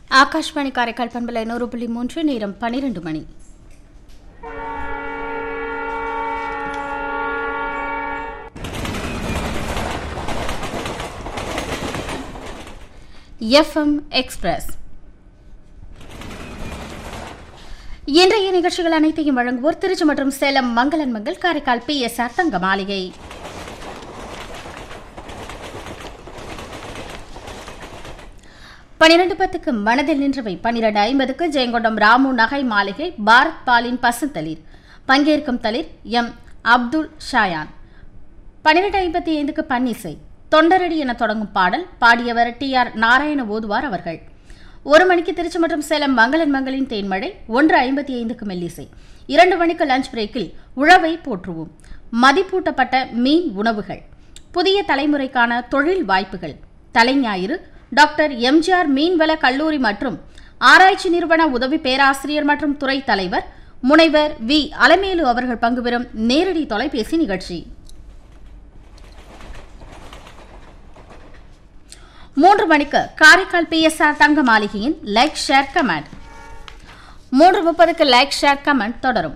ஆகாஷ்வாணி காரைக்கால் பண்பலை நூறு புள்ளி மூன்று நேரம் பனிரெண்டு மணி எஃப்எம் எக்ஸ்பிரஸ் இன்றைய நிகழ்ச்சிகள் அனைத்தையும் வழங்குவோர் திருச்சி மற்றும் சேலம் மங்களன் Mangal Karaikal P S R Thanga Maligai பனிரெண்டு பத்துக்கு மனதில் நின்றவை பனிரெண்டு ஐம்பதுக்கு ஜெயங்கொண்டம் ராமு நகை மாளிகை பாரத் பாலின் பசுந்தளிர் பங்கேற்கும் தளிர் எம் அப்துல் ஷாயான் பன்னிரெண்டு ஐம்பத்தி ஐந்துக்கு பன்னிசை தொண்டரடி என தொடங்கும் பாடல் பாடியவர் டி ஆர் நாராயண ஓதுவார் அவர்கள் ஒரு மணிக்கு திருச்சி மற்றும் சேலம் மங்களன் மங்களின் தேன்மழை ஒன்று ஐம்பத்தி ஐந்துக்கு மெல்லிசை இரண்டு மணிக்கு லஞ்ச் பிரேக்கில் உழவை போற்றுவோம் மதிப்பூட்டப்பட்ட மீன் உணவுகள் புதிய தலைமுறைக்கான தொழில் வாய்ப்புகள் தலைஞாயிறு டாக்டர் எம்ஜிஆர் மீன்வள கல்லூரி மற்றும் ஆராய்ச்சி நிறுவன உதவி பேராசிரியர் மற்றும் துறை தலைவர் முனைவர் வி அலமேலு அவர்கள் பங்குபெறும் நேரடி தொலைபேசி நிகழ்ச்சி மூன்று மணிக்கு காரைக்கால் பிஎஸ்ஆர் தங்க மாளிகையின் லைக் ஷேர் கமெண்ட் மூன்று முப்பதுக்கு லைக் ஷேர் கமெண்ட் தொடரும்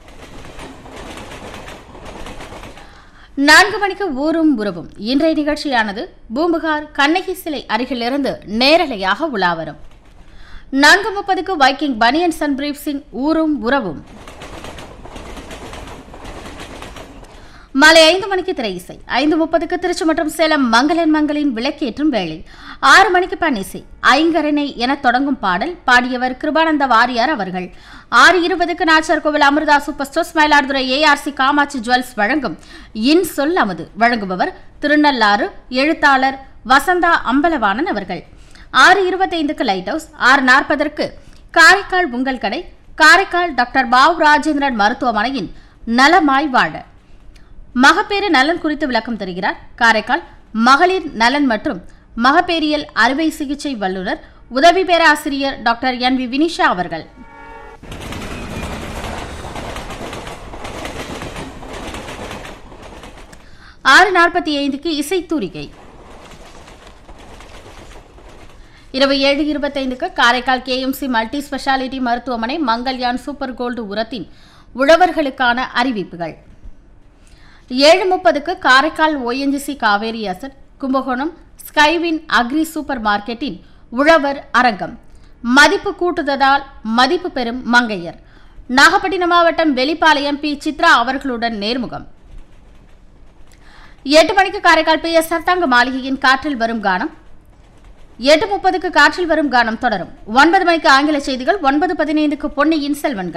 நான்கு மணிக்கு ஊரும் உறவும் இன்றைய நிகழ்ச்சியானது பூம்புகார் கண்ணகி சிலை அருகிலிருந்து நேரலையாக உலா வரும் நான்கு முப்பதுக்கு வைக்கிங் பனியன் சன் பிரீப்ஸின் ஊரும் உறவும் மாலை ஐந்து மணிக்கு திரை இசை ஐந்து முப்பதுக்கு திருச்சி மற்றும் சேலம் மங்களன் மங்களின் விளக்கேற்றும் வேளை ஆறு மணிக்கு பன்னிசை ஐங்கரனை என தொடங்கும் பாடல் பாடியவர் கிருபானந்த வாரியார் அவர்கள் ஆறு இருபதுக்கு Nachar Koil Amirtha super stores Mayiladuthurai ARC Kamatchi jewels வழங்கும் இன் சொல் அமுது வழங்குபவர் திருநள்ளாறு எழுத்தாளர் வசந்தா அம்பலவாணன் அவர்கள் ஆறு இருபத்தைந்துக்கு லைட் ஹவுஸ் ஆறு நாற்பதற்கு காரைக்கால் உங்கள் கடை காரைக்கால் டாக்டர் பாவ் ராஜேந்திரன் மருத்துவமனையின் நலமாய் வாழ மகப்பேறு நலன் குறித்து விளக்கம் தருகிறார் காரைக்கால் மகளிர் நலன் மற்றும் மகப்பேறியல் அறுவை சிகிச்சை வல்லுநர் உதவி பேராசிரியர் டாக்டர் என் வி வினிஷா அவர்கள் ஆறு நாற்பத்தி ஐந்துக்கு இசைத்தூரிகை இரவு ஏழு இருபத்தைந்துக்கு காரைக்கால் கேஎம்சி மல்டி ஸ்பெஷாலிட்டி மருத்துவமனை மங்கள்யான் சூப்பர் கோல்டு உரத்தின் உழவர்களுக்கான அறிவிப்புகள் ஏழு முப்பதுக்கு Karaikal ONGC Cauvery asset Kumbakonam Skywin agri super மார்க்கெட்டின் உழவர் அரங்கம் மதிப்பு கூட்டுதலால் மதிப்பு பெறும் மங்கையர் நாகப்பட்டினம் மாவட்டம் வெளிப்பாளையம் பி சித்ரா அவர்களுடன் நேர்முகம் எட்டு மணிக்கு காரைக்கால் பி எஸ் தங்க மாளிகையின் காற்றில் வரும் கானம் எட்டு முப்பதுக்கு காற்றில் வரும் கானம் தொடரும் ஒன்பது மணிக்கு ஆங்கில செய்திகள் ஒன்பது பதினைந்துக்கு பொன்னியின் செல்வன்கள்